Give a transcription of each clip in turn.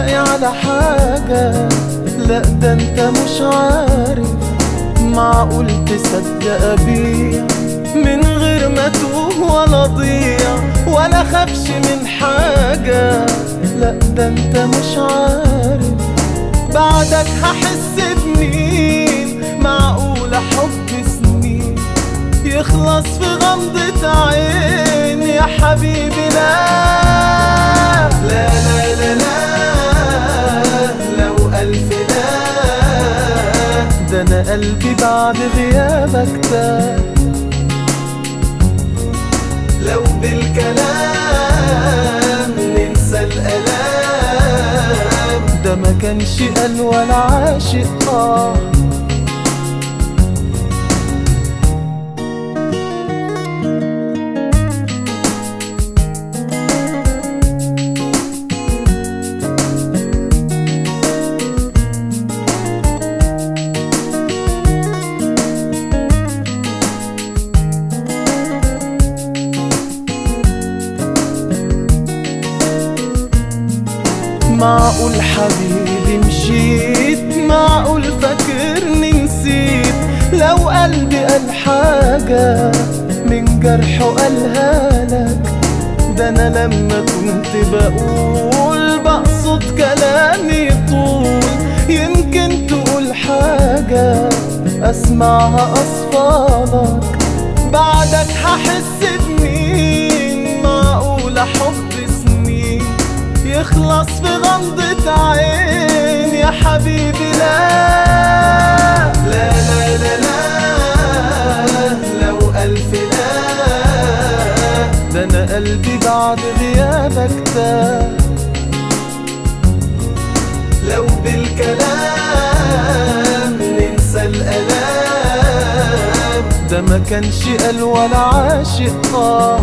باقي على حاجة لا ده انت مش عارف معقول تصدق بيا من غير ما توه ولا ضيع ولا خافش من حاجة لا ده انت مش عارف بعدك هحس بمين معقولة حب سنين يخلص في غمضة عين يا حبيبي لا لا لا لا لا لو ألف لا ده أنا قلبي بعد غيابك تاه لو بالكلام ننسى الألام ده ما كانش قال ولا عاشق آه معقول حبيبي مشيت معقول فاكرني نسيت لو قلبي قال حاجة من جرحه قالها لك ده انا لما كنت بقول بقصد كلامي طول يمكن تقول حاجة اسمعها اصفالك بعدك هحس بمين معقولة حب سنين يخلص في غمضة عين يا حبيبي لا لا لا لا لا لو ألف لا ده أنا قلبي بعد غيابك تاه لو بالكلام ننسى الألام ده ما كانش قال ولا عاشق آه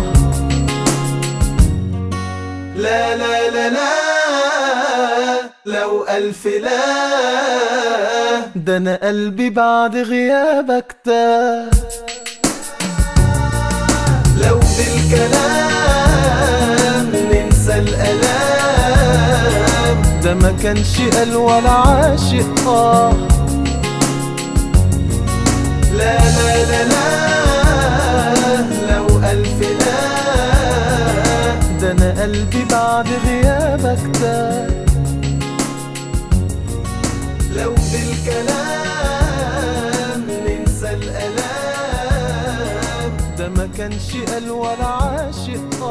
لا لا لا لا لو ألف لا ده أنا قلبي بعد غيابك تاه لو بالكلام ننسى الألام ده ما كانش قال ولا عاشق آه لا لا لا لا لو ألف لا ده أنا قلبي بعد غيابك تاه لو بالكلام ننسى الألام ده ما كانش قال ولا عاشق